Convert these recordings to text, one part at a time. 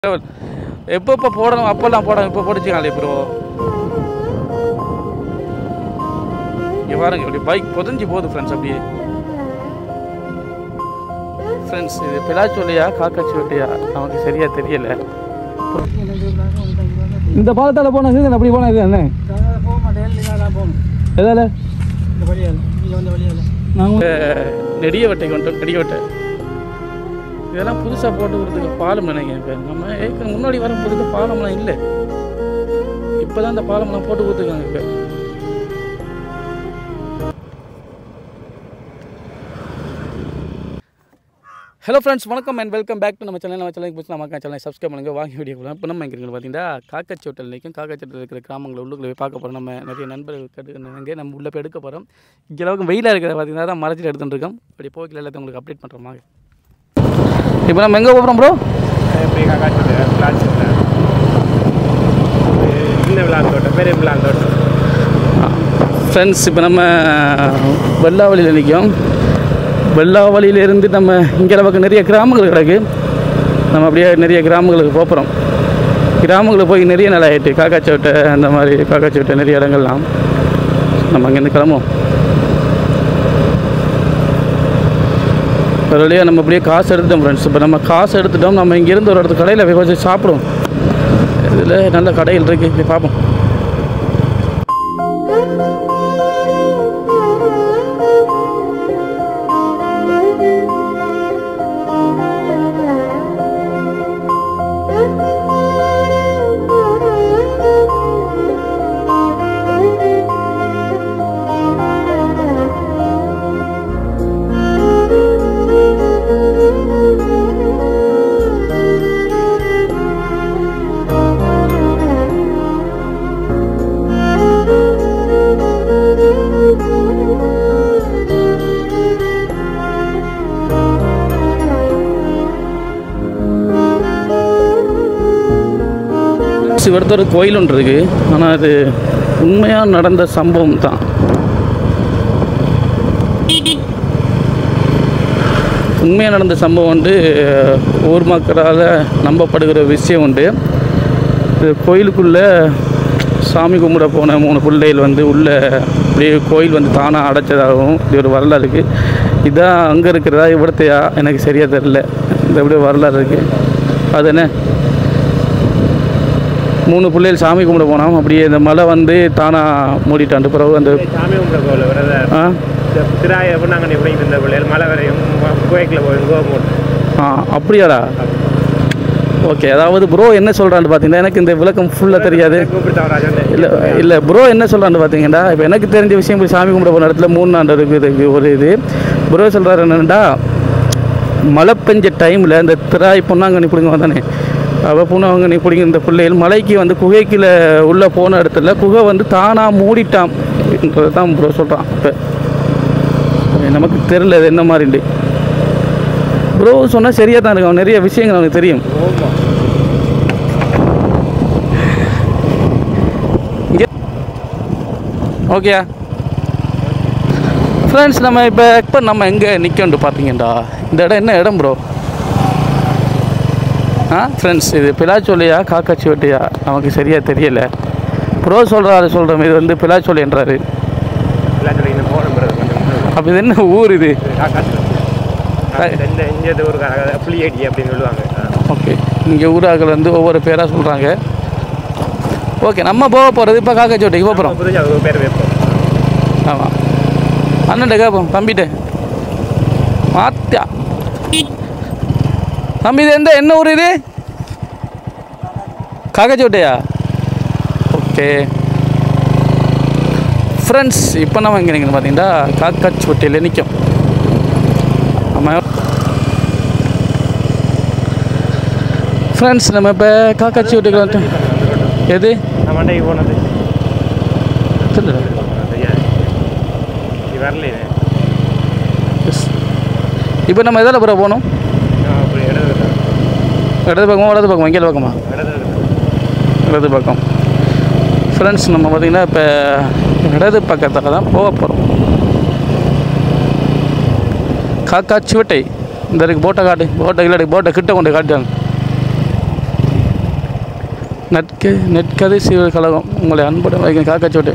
எப்போ எப்போ போடணும் அப்போல்லாம் போடணும் இப்போ போட்டுச்சுங்களே ப்ரோ இங்கே பாருங்க இப்படி பைக் புதஞ்சி போகுது ஃப்ரெண்ட்ஸ் அப்படியே ஃப்ரெண்ட்ஸ் இது பிளாச்சோலியா காக்காச்சோட்டியா நமக்கு சரியா தெரியல இந்த பாலத்தால் போன சீசன் அப்படி போனா இது என்ன போக மாட்டேன் இல்லை போகணும் எதால இந்த வழியால் நீங்கள் வந்த வழியால் நாங்கள் நெடிய வெட்டை கொண்டோம் நெடிய வெட்டை இதெல்லாம் புதுசாக போட்டுக்கிறதுக்கு பாலம் நினைக்கிறேன் இப்போ நம்ம ஏற்கனவே முன்னாடி வரும்போதுக்கு பாலம்லாம் இல்லை இப்போ தான் இந்த பாலம்லாம் போட்டு கொடுத்துருக்காங்க இப்போ ஹலோ ஃப்ரெண்ட்ஸ் வணக்கம் அண்ட் வெல்கம் பேக் டு நம்ம சேனல் நம்ம சேனலுக்கு பிடிச்சி நம்ம சேனலை சப்ஸ்கிரைப் பண்ணுங்க வாங்கி வீடியோ போகலாம் இப்போ நம்ம எங்கே இருக்குன்னு பார்த்தீங்கன்னா காக்காச்சோட்டல் நிற்கும் காக்காச்சோட்டில் இருக்கிற கிராமங்களை உள்ளுக்குள்ள போய் பார்க்க போகிறோம் நம்ம நிறைய நண்பர்கள் கட்டு நம்ம உள்ளே போய் எடுக்க போகிறோம் இங்கே அளவுக்கு வெயிலாக இருக்கிறத பார்த்தீங்கன்னா தான் மறைச்சிட்டு எடுத்துகிட்டு இருக்கோம் அப்படி போக்கில் எல்லாத்தையும் உங்களுக்கு அப்டேட் பண்ணுறோம் வாங்க இப்போ நம்ம எங்கே போகிறோம் ப்ரோ எப்படி காக்காச்சு விளாட்சி சின்ன விளாண்டோட்டம் பெரிய விளாண்டோட்டம் ஃப்ரெண்ட்ஸ் இப்போ நம்ம வெள்ளாவளியில் நிற்கும் வெள்ளாவளியிலேருந்து நம்ம இங்கே பக்கம் நிறைய கிராமங்கள் கிடக்கு நம்ம அப்படியே நிறைய கிராமங்களுக்கு போகிறோம் கிராமங்களுக்கு போய் நிறைய நாள் ஆகிட்டு காக்காச்சோட்டை அந்த மாதிரி காக்காச்சோட்டை நிறைய இடங்கள்லாம் நம்ம அங்கேருந்து கிளம்புவோம் ஒரு வழியாக நம்ம அப்படியே காசு எடுத்துட்டோம் ஃப்ரெண்ட்ஸ் இப்போ நம்ம காசு எடுத்துட்டோம் நம்ம இங்கேருந்து ஒரு இடத்து கடையில் போய் கொஞ்சம் சாப்பிடுவோம் இதில் நல்ல கடைகள் இருக்குது போய் பார்ப்போம் சிவர்த்தர் கோயில் ஒன்று இருக்குது ஆனால் அது உண்மையாக நடந்த சம்பவம் தான் உண்மையாக நடந்த சம்பவம் வந்து ஊர் மக்களால் நம்பப்படுகிற விஷயம் உண்டு இது கோயிலுக்குள்ளே சாமி கும்பிட போன மூணு பிள்ளைகள் வந்து உள்ளே அப்படியே கோயில் வந்து தானாக அடைச்சதாகவும் இப்படி ஒரு வரலாறு இருக்குது இதான் அங்கே இருக்கிறதா இവിടത്തെயா எனக்கு சரியாக தெரில இந்த அப்படியே வரலாறு இருக்குது அது என்ன மூணு பிள்ளைகள் சாமி கும்பிட போனோம் அப்படியே இந்த மலை வந்து தானாக மூடிட்டாண்டு பிறகு அந்த சாமி கும்பிட போகல வரத ஆ திராய பொண்ணாங்கண்ணி பிடிக்கிட்டு இருந்த பிள்ளைகள் மழை வரையும் கோயிக்கில் போய் கோவம் போட்டு ஆ அப்படியாடா ஓகே அதாவது ப்ரோ என்ன சொல்கிறான்னு பார்த்தீங்கன்னா எனக்கு இந்த விளக்கம் ஃபுல்லாக தெரியாது கூப்பிட்டு ராஜன் இல்லை இல்லை ப்ரோ என்ன சொல்கிறான்னு பார்த்தீங்கன்னா இப்போ எனக்கு தெரிஞ்ச விஷயம் போய் சாமி கும்பிட போன இடத்துல மூணு நாள் இருக்குது ஒரு இது ப்ரோ சொல்கிறாரு என்னென்னா மழை பெஞ்ச டைமில் இந்த திராய் பொன்னாங்கண்ணி பிடிங்க தானே அவள் பொன்னாங்கண்ணி பிடிங்க இந்த பிள்ளைகள் மலைக்கு வந்து குகைக்குள்ள உள்ளே போன இடத்துல குகை வந்து தானாக மூடிட்டான் அப்படின்றது தான் ப்ரோ சொல்கிறான் இப்போ நமக்கு தெரில இது என்ன மாதிரிண்டு ப்ரோ சொன்னால் சரியாக தான் இருக்கும் நிறைய விஷயங்கள் அவனுக்கு தெரியும் இங்கே ஓகே ஃப்ரெண்ட்ஸ் நம்ம இப்போ இப்போ நம்ம எங்கே நிற்கண்டு பார்த்தீங்கடா இந்த இடம் என்ன இடம் ப்ரோ ஆ ஃப்ரெண்ட்ஸ் இது பிலாச்சோலியா காக்காச்சிவட்டியா நமக்கு சரியாக தெரியல ப்ரோ சொல்கிறாரு சொல்கிறோம் இது வந்து பிலாச்சோலின்றாரு எல்லாம் சொல்லி இன்னும் போகணும் பிறகு கொஞ்சம் அப்போ இது என்ன ஊர் இது காக்காச்சு இந்த இங்கே ஒரு புளியடி அப்படின்னு சொல்லுவாங்க ஆ. ஓகே இங்கே ஊராக்கள் வந்து ஒவ்வொரு பேராக சொல்கிறாங்க ஓகே நம்ம போக போகிறது இப்போ காக்காச்சோட்டைக்கு போக போகிறோம் புரிஞ்சு அது ஒரு பேர் வைப்போம் ஆமாம் அண்ணன்ட்ட கேட்போம் தம்பிட்ட மாத்தியா தம்பி இது எந்த என்ன ஊர் இது காக்காச்சோட்டையா ஓகே ஃப்ரெண்ட்ஸ் இப்போ நம்ம எங்கே நிற்கணும் பார்த்தீங்கன்னா காக்காச்சோட்டையில் நிற்கும் ஆமாம் ஃப்ரெண்ட்ஸ் நம்ம இப்போ காக்காச்சோட்டைக்கு வந்துட்டோம் எது நான் மண்டைக்கு போனது தெரியல தெரியாது நீ வரலையே இப்போ நம்ம எதில் பிற போகணும் நான் அப்படி இடது இருக்கேன். இடது பக்கமா வலது பக்கமா இங்கே பக்கமா இடது இருக்கேன். இடது பக்கம் ஃப்ரெண்ட்ஸ் நம்ம பார்த்திங்கன்னா இப்போ இடது பக்கத்தில் தான் போக போகிறோம் காக்கா சிவட்டை இந்த இருக்கு போட்டை காட்டு போட்டை இல்லாடி போட்டை கிட்ட கொண்டு காட்டுவாங்க நட்க நெற்கதை சிவர் கழகம் உங்களை அன்புடன் வைக்க காக்காச்சோட்டு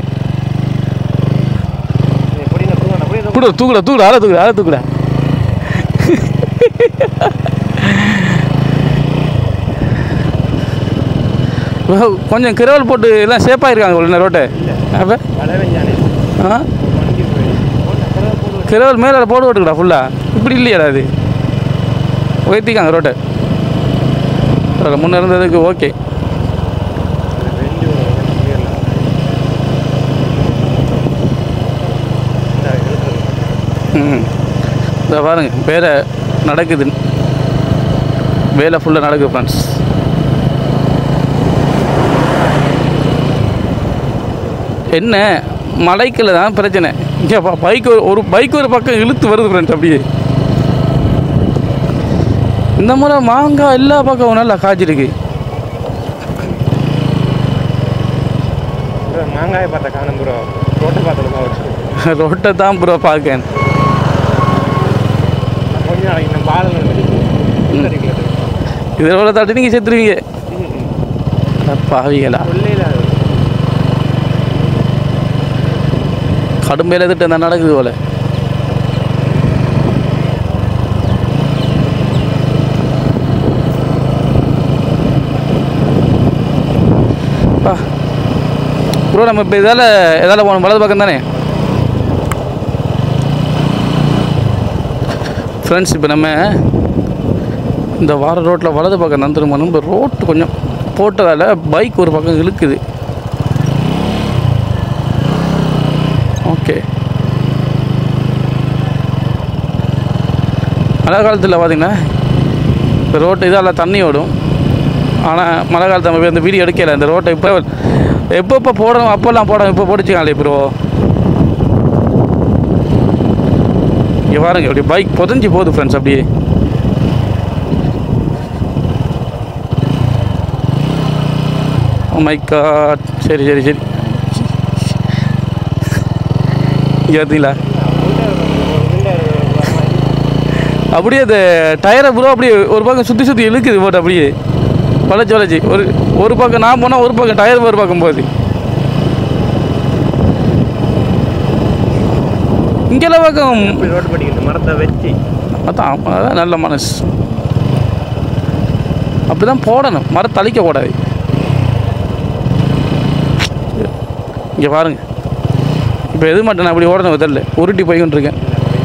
எப்படி நான் தூங்கணும் அப்படியே கூட தூக்குடா தூக்குடா ஆளை தூக்குடா ஆளை தூக்குடா ஓ, கொஞ்சம் கிரவல் போட்டு எல்லாம் சேஃபாக இருக்காங்க உள்ள ரோட்டை அப்போ மழை பெஞ்சானே ஆ மணிக்கு போய் போட்டு கிரவல் மேலே போட்டு விட்டுக்கடா ஃபுல்லாக இப்படி இல்லையாடா அது உயர்த்திக்காங்க ரோட்டை அதில் முன்னே இருந்ததுக்கு ஓகே ரெண்டு பேர்ல இந்த எழுத்துறது ம் இதை பாருங்க வேலை நடக்குது வேலை ஃபுல்லாக நடக்குது ஃப்ரெண்ட்ஸ் என்ன மலைக்கில் தான் பிரச்சனை இங்கே பைக் ஒரு பைக் ஒரு பக்கம் இழுத்து வருது ஃப்ரெண்ட்ஸ் அப்படியே இந்த முறை மாங்காய் எல்லா பக்கம் நல்லா காய்ச்சிருக்கு ப்ரோ மாங்காயை பார்த்த காணும் ப்ரோ ரோட்டை பார்த்ததுமா வச்சு ரோட்டை தான் ப்ரோ பார்க்கேன் கொஞ்ச நாளைக்கு நம்ம பாடல் இதோட தாட்டி நீங்கள் செத்துருவீங்க பாவிகளா சொல்லையில் கடும் வேலை திட்டம் தான் நடக்குது போல ப்ரோ நம்ம இப்போ இதால் எதால் போகணும் வலது பக்கம் தானே ஃப்ரெண்ட்ஸ் இப்போ நம்ம இந்த வார ரோட்டில் வலது பக்கம் தான் திரும்பணும் இப்போ ரோட்டு கொஞ்சம் போட்டதால் பைக் ஒரு பக்கம் இழுக்குது ஓகே மழை காலத்தில் பார்த்தீங்கன்னா இந்த ரோட்டு இதால் தண்ணி ஓடும் ஆனால் மழை காலத்தில் நம்ம போய் இந்த வீடியோ எடுக்கல இந்த ரோட்டை இப்போ எப்பப்போ போடணும் அப்போல்லாம் போடணும் இப்போ போட்டுச்சுக்காங்களே ப்ரோ இங்கே பாருங்க இப்படி பைக் புதஞ்சி போகுது ஃப்ரெண்ட்ஸ் அப்படியே மை காட் சரி சரி சரி இங்கே பார்த்தீங்களா அப்படியே அந்த டயரை ப்ரோ அப்படியே ஒரு பக்கம் சுற்றி சுற்றி இழுக்குது போட்டு அப்படியே வளைச்சி வளைச்சி ஒரு ஒரு பக்கம் நான் போனால் ஒரு பக்கம் டயர் ஒரு பக்கம் போகுது இங்கெல்லாம் பக்கம் இப்படி ரோட்டு படிக்கிறது மரத்தை வச்சு அதான் அதான் நல்ல மனசு அப்படி தான் போடணும் மரம் தளிக்கக்கூடாது இங்கே பாருங்க இப்போ எது மட்டும் நான் அப்படி ஓடணும் தெரியல உருட்டி போய்கிட்டுருக்கேன்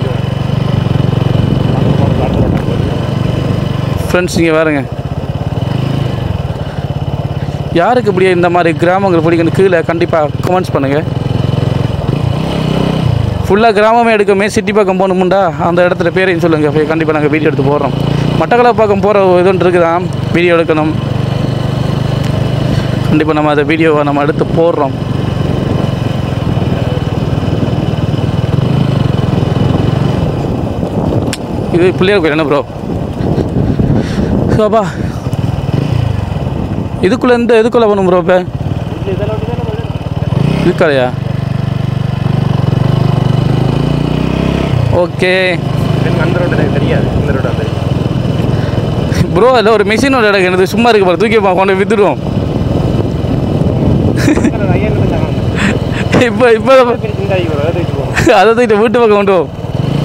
ஃப்ரெண்ட்ஸ் இங்கே பாருங்க யாருக்கு இப்படி இந்த மாதிரி கிராமங்கள் பிடிக்கணும் கீழே கண்டிப்பாக கமெண்ட்ஸ் பண்ணுங்கள் ஃபுல்லாக கிராமமே எடுக்கமே சிட்டி பக்கம் போகணுமுண்டா அந்த இடத்துல பேரையும் சொல்லுங்கள் போய் கண்டிப்பாக நாங்கள் வீடியோ எடுத்து போடுறோம் மட்டக்களப்பு பக்கம் போகிற இது ஒன்று இருக்குதான் வீடியோ எடுக்கணும் கண்டிப்பாக நம்ம அதை வீடியோவை நம்ம எடுத்து போடுறோம் இது பிள்ளையார் கோயில் என்ன ப்ரோ சோபா இதுக்குள்ளே எந்த எதுக்குள்ளே போகணும் ப்ரோ இப்போ இதுக்கலையா ஓகே எனக்கு அந்த ரோடு எனக்கு தெரியாது இந்த ரோடு அது ப்ரோ அதில் ஒரு மிஷினோட இடம் எனக்கு சும்மா இருக்கு பாரு தூக்கி பா கொண்டு போய் வித்துடுவோம் இப்போ இப்போ சிந்தாடி ப்ரோ அதை வச்சு போகும் அதை தூக்கிட்டு வீட்டு பக்கம் கொண்டு போ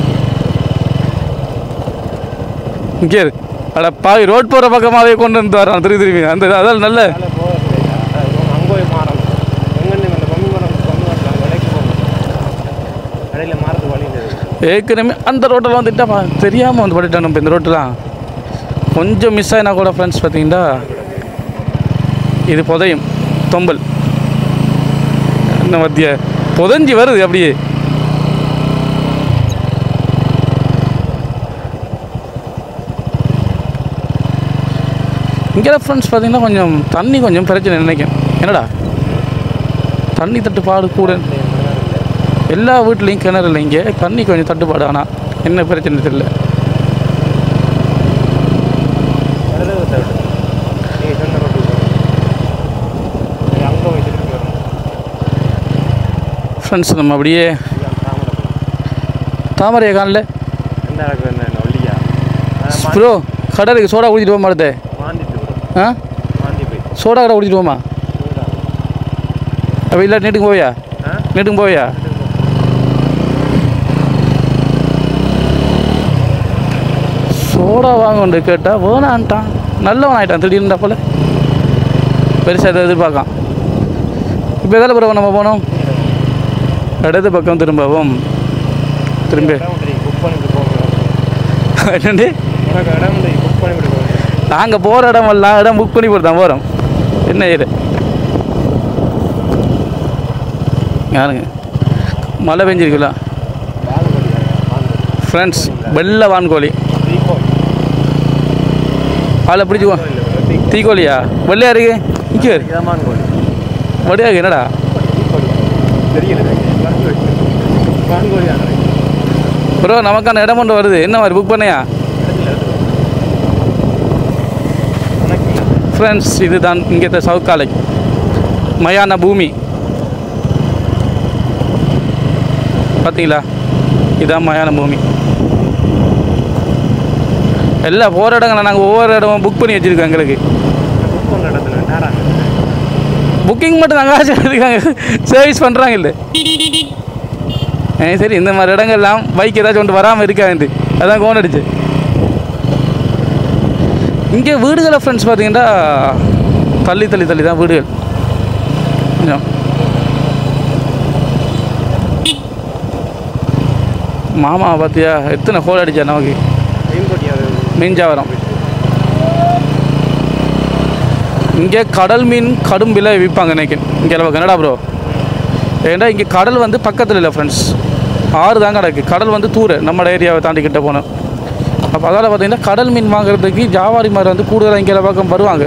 இங்கே இரு. அட பாவி ரோட் போகிற பக்கமாகவே கொண்டு வந்து வரோம் திரும்பி திரும்பி அந்த அதான் நல்ல மேலே போக அங்கே போய் மாறம் எங்கே அந்த பம்மி மரம் பம்மி மரம் விலைக்கு போகணும் கடையில் மாறதுக்கு வழி இருந்தது ஏற்கனவே அந்த ரோட்டில் வந்துட்டாப்பா தெரியாமல் வந்து பட்டுட்டோம் நம்ம இந்த ரோட்டெலாம் கொஞ்சம் மிஸ் ஆகினா கூட ஃப்ரெண்ட்ஸ் பார்த்தீங்கன்னா இது புதையும் தொம்பல் என்ன மத்திய புதஞ்சி வருது அப்படியே இங்கே ஃப்ரெண்ட்ஸ் பார்த்தீங்கன்னா கொஞ்சம் தண்ணி கொஞ்சம் பிரச்சனை நினைக்கும் என்னடா தண்ணி தட்டுப்பாடு கூட எல்லா வீட்லேயும் கிணறு இல்லை இங்கே தண்ணி கொஞ்சம் தட்டுப்பாடு ஆனால் என்ன பிரச்சனை தெரியல அதில் தவிர நீங்கள் சொன்ன ரோட்டுக்கு அங்கே போய் திருப்பி வரணும் ஃப்ரெண்ட்ஸ் நம்ம அப்படியே இதுதான் தாமரை தாமரையை காணல எந்த அளவுக்கு என்ன ஒல்லியா ப்ரோ கடலுக்கு சோடா ஊற்றிட்டு போக மாட்டே மாந்திட்டு bro. ஆ மாந்தி போய் சோடா கடை குடிச்சிட்டு போமா அப்போ இல்லை நீட்டுக்கு போவியா ஆ நீட்டுக்கு போவியா சோடா வாங்க கேட்டால் வேணான்ட்டான் நல்லவன் ஆயிட்டான் திடீர்னு போல பெருசாக எதை எதிர்பார்க்கான் இப்போ எதில் பிறகு நம்ம போனோம் இடது பக்கம் திரும்பவும் திரும்பி இடம் உண்டு புக் பண்ணிட்டு போங்க என்னண்டு உனக்கு இடம் உண்டு புக் பண்ணிட்டு போங்க நாங்கள் போகிற இடமெல்லாம் இடம் புக் பண்ணி போட்டு தான் போகிறோம் என்ன இது யாருங்க மழை பெஞ்சிருக்குல்ல வான்கோழி வான்கோழி ஃப்ரெண்ட்ஸ் வெள்ளை வான்கோழி தீக்கோ அதில் பிடிச்சிக்கோ தீ தீக்கோழியா வெள்ளையா இருக்கு நிற்க இதமான கோழி வடியா இருக்கு என்னடா தீக்கோழி தெரியல வான்கோழி வான்கோழி ஆனது ப்ரோ நமக்கான இடம் ஒன்று வருது என்ன மாதிரி புக் பண்ணியா உனக்கு இல்லை ஃப்ரெண்ட்ஸ் இதுதான் இங்கே சவுக்காலை மயான பூமி பார்த்தீங்களா இதான் மயான பூமி எல்லாம் போகிற இடங்களை நாங்கள் ஒவ்வொரு இடமும் புக் பண்ணி வச்சுருக்கோம் எங்களுக்கு புக் பண்ண இடத்துல நேரம் புக்கிங் மட்டும் நாங்கள் காசு எடுத்துக்காங்க சர்வீஸ் பண்ணுறாங்க இல்லை ஏ சரி இந்த மாதிரி இடங்கள்லாம் பைக் ஏதாச்சும் கொண்டு வராமல் இருக்காது அதான் கோன் அடிச்சு இங்கே வீடுகளை ஃப்ரெண்ட்ஸ் பார்த்தீங்கன்னா தள்ளி தள்ளி தள்ளி தான் வீடுகள் கொஞ்சம் மாமா பார்த்தியா எத்தனை ஹோல் அடிச்சா நமக்கு ஐம்பத்தி ஆறு மீன்ஜாவரம் இங்கே கடல் மீன் கடும் விலை விற்பாங்க நினைக்கிறேன் இங்கே அளவுக்கு என்னடா ப்ரோ ஏன்டா இங்கே கடல் வந்து பக்கத்தில் இல்லை ஃப்ரெண்ட்ஸ் ஆறு தான் கிடக்கு கடல் வந்து தூர நம்ம ஏரியாவை தாண்டி கிட்ட போனோம் அப்போ அதால் பார்த்தீங்கன்னா கடல் மீன் வாங்குறதுக்கு ஜாவாரி மாதிரி வந்து கூடுதலாக இங்கே பக்கம் வருவாங்க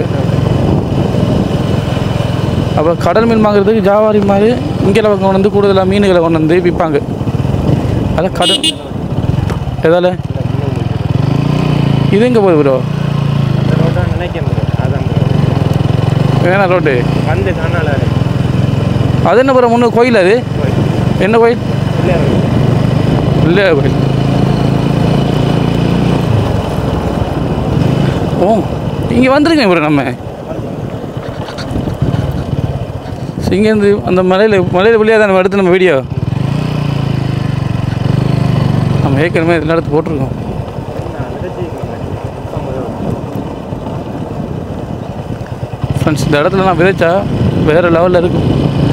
அப்போ கடல் மீன் வாங்குறதுக்கு ஜாவாரி மாதிரி இங்கே பக்கம் கொண்டு வந்து கூடுதலாக மீன்களை கொண்டு வந்து விற்பாங்க அதான் கடல் எதால இது எங்கே போகுது ப்ரோ அந்த ரோட்டா நினைக்கிறேன் bro. அதான் bro. வேணா ரோட்டு வந்து காணால அது என்ன ப்ரோ முன்னு கோயில் அது போய் என்ன கோயில் இல்லை இல்லை கோயில் ஓ இங்கே வந்துருங்க ப்ரோ நம்ம இங்கேருந்து அந்த மலையில் மலையில் வழியாக தான் நம்ம எடுத்து நம்ம வீடியோ நம்ம ஏற்கனவே இதில் எடுத்து போட்டிருக்கோம் ஃப்ரெண்ட்ஸ் இந்த இடத்துல நான் விதைச்சா வேறு லெவலில் இருக்கும்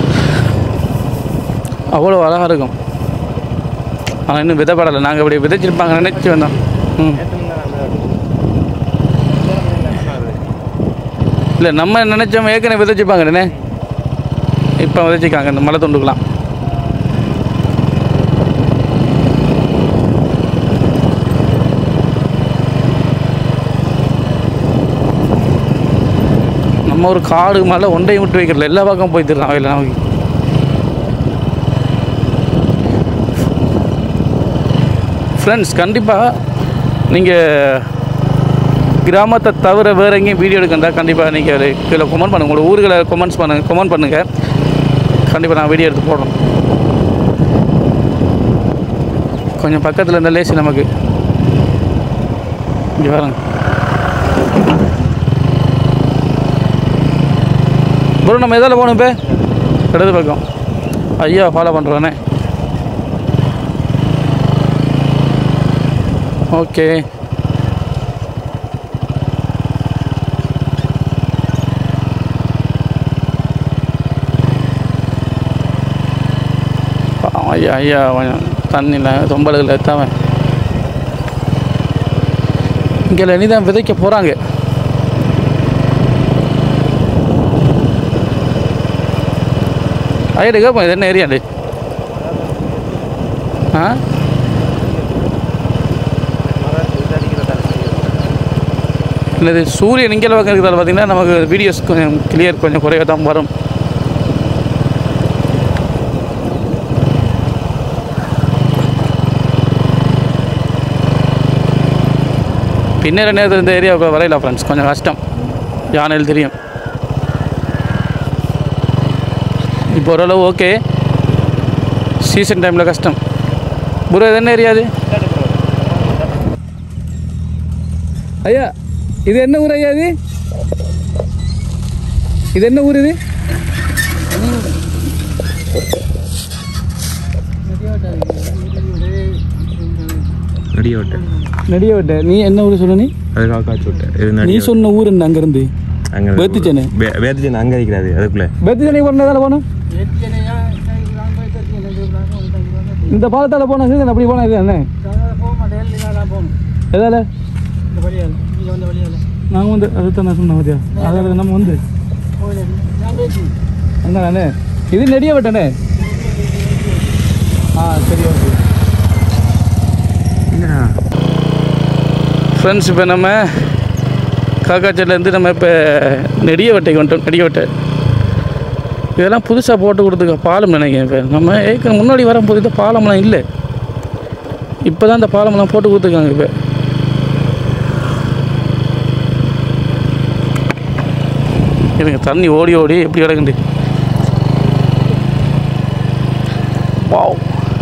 அவ்வளோ அழகாக இருக்கும் ஆனால் இன்னும் விதைப்படலை நாங்கள் இப்படி விதைச்சிருப்பாங்க நினச்சி வந்தோம் ம் இல்லை நம்ம நினச்சோம் ஏற்கனவே விதைச்சிருப்பாங்கண்ணே இப்போ விதைச்சிருக்காங்க இந்த மலை துண்டுக்கலாம் நம்ம ஒரு காடு மலை ஒன்றையும் விட்டு வைக்கிறல எல்லா பக்கம் போய் தரலாம் இல்லை நமக்கு ஃப்ரெண்ட்ஸ் கண்டிப்பாக நீங்கள் கிராமத்தை தவிர வேறு எங்கேயும் வீடியோ எடுக்கண்டா கண்டிப்பாக நீங்கள் கீழே கமெண்ட் பண்ணுங்கள் உங்களோட ஊர்களை கமெண்ட்ஸ் பண்ணுங்க கமெண்ட் பண்ணுங்கள் கண்டிப்பாக நான் வீடியோ எடுத்து போடுறோம் கொஞ்சம் பக்கத்தில் இருந்த லேசி நமக்கு இங்கே பாருங்க ப்ரோ நம்ம எதில் போகணும் இப்போ இடது பக்கம் ஐயா ஃபாலோ பண்ணுறானே ஓகே பாவம் ஐயா ஐயா கொஞ்சம் தண்ணியில் தொம்பல்கள் எத்தாம இங்கே இனி தான் விதைக்க போகிறாங்க ஐயா கேட்போம் இது என்ன ஏரியாண்டு ஆ என்னது சூரியன் இங்கே பக்கம் இருக்கிறதால பார்த்தீங்கன்னா நமக்கு வீடியோஸ் கொஞ்சம் கிளியர் கொஞ்சம் குறைவாக தான் வரும் பின்னர் நேரத்தில் இந்த ஏரியாவுக்கு வரையில ஃப்ரெண்ட்ஸ் கொஞ்சம் கஷ்டம் யானையில் தெரியும் இப்போ ஓரளவு ஓகே சீசன் டைமில் கஷ்டம் ப்ரோ இது என்ன ஏரியா அது ஐயா இது என்ன ஊர் ஐயா இது இது என்ன ஊர் இது நடியோட்டை நடிகவட்ட நீ என்ன ஊர் சொன்ன நீ அது காக்காச்சு விட்டை இது நீ நடிகை சொன்ன ஊர் என்ன அங்கேருந்து அங்கே வேத்துச்சேனை வேத்துச்சேனை அங்கே இருக்கிறாரு அதுக்குள்ளே பெத்திச்சனை போனதால போனோம் ஏற்கனையா நான் போய் தட்டி எனக்கு வந்து இந்த பாலத்தால் போனா சரி அப்படி போனா இது என்ன போக மாட்டேன் இல்லை நான் போகணும் எதால இந்த வழியால் நீங்கள் வந்த வழியால் நாங்கள் வந்து அதுதான் நான் சொன்னேன் மதியா அதில் நம்ம வந்து கோயில் நான் பேசி அண்ணே இது நெடிய வெட்டனே ஆ சரி ஓகே ஃப்ரெண்ட்ஸ் இப்போ நம்ம காக்காச்சேட்லேருந்து நம்ம இப்போ நெடிய வெட்டைக்கு வந்துட்டோம் நெடிய வெட்டை இதெல்லாம் புதுசாக போட்டு கொடுத்துக்க பாலம் நினைக்கிறேன் இப்போ நம்ம ஏற்கனவே முன்னாடி வரும்போது இந்த பாலம்லாம் இல்லை இப்போ தான் இந்த பாலம்லாம் போட்டு கொடுத்துருக்காங்க இப்போ இருங்க தண்ணி ஓடி ஓடி எப்படி கிடக்குண்டு வாவ்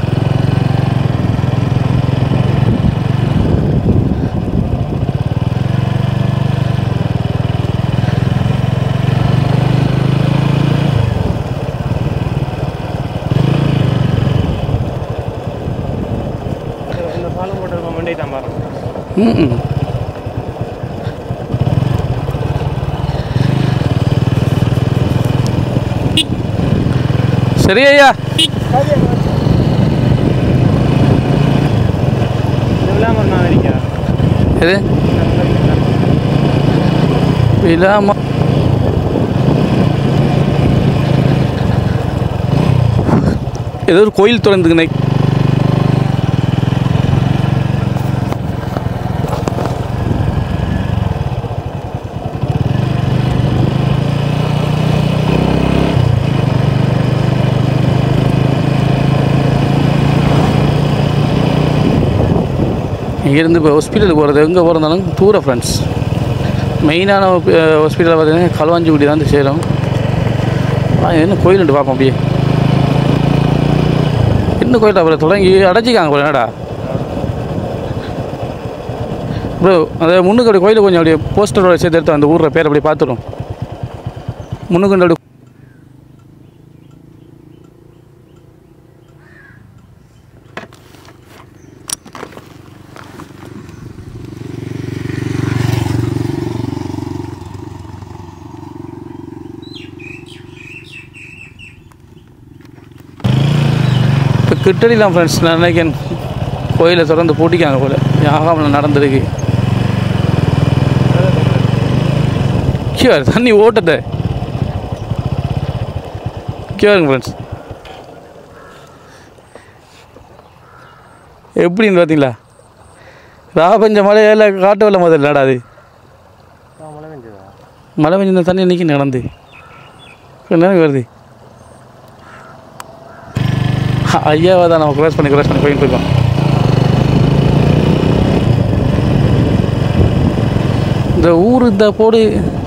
இந்த பாலம் போட்டு மண்டே தான் பாருங்க ம் சரி ஐயா இல்லாமல் நான் இருக்கா எது இல்லாம ஏதோ ஒரு கோயில் திறந்துக்குனே இங்கேருந்து இப்போ ஹாஸ்பிட்டலுக்கு போகிறது எங்கே போகிறதாலும் தூர ஃப்ரெண்ட்ஸ் மெயினான ஹாஸ்பிட்டலில் பார்த்தீங்கன்னா களுவாஞ்சிக்குடி தான் வந்து சேரும் ஆ என்ன கோயிலுண்டு பார்ப்போம் அப்படியே என்ன கோயில் அப்புறம் தொடங்கி அடைச்சிக்காங்க போல என்னடா ப்ரோ அந்த முன்னுக்கடி கோயிலை கொஞ்சம் அப்படியே போஸ்டரோட சேர்த்து எடுத்து அந்த ஊரில் பேர் அப்படியே பார்த்துடும் முன்னுக்கு அப்படி இப்போ கிட்டடிலாம் ஃப்ரெண்ட்ஸ் நான் நினைக்கிறேன் கோயிலை திறந்து பூட்டிக்காங்க போல யாகாமல் நடந்திருக்கு கீழே தண்ணி ஓட்டத்தை கீழே ஃப்ரெண்ட்ஸ் எப்படின்னு பார்த்தீங்களா ராபஞ்ச மலையில் காட்டு வெள்ளம் முதல்ல நடாது மழை பெஞ்சதா மழை பெஞ்ச தண்ணி இன்னைக்கு நடந்து என்ன வருது ஐயாவை தான் நம்ம க்ராஸ் பண்ணி க்ராஸ் பண்ணி போயிட்டு இருக்கோம் இந்த ஊர் இந்த போடு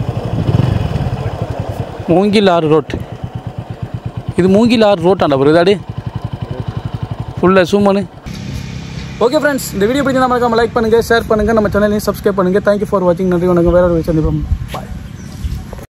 மூங்கில் ஆறு ரோட் இது மூங்கில் ஆறு ரோட்டாண்டா ப்ரோ இதாடி ஃபுல்லாக சூமனு ஓகே ஃப்ரெண்ட்ஸ் இந்த வீடியோ பற்றி நம்ம லைக் பண்ணுங்கள் ஷேர் பண்ணுங்கள் நம்ம சேனலையும் சப்ஸ்கிரைப் பண்ணுங்கள் தேங்க்யூ ஃபார் வாட்சிங் நன்றி வணக்கம் வேற ஒரு சந்திப்போம் பாய்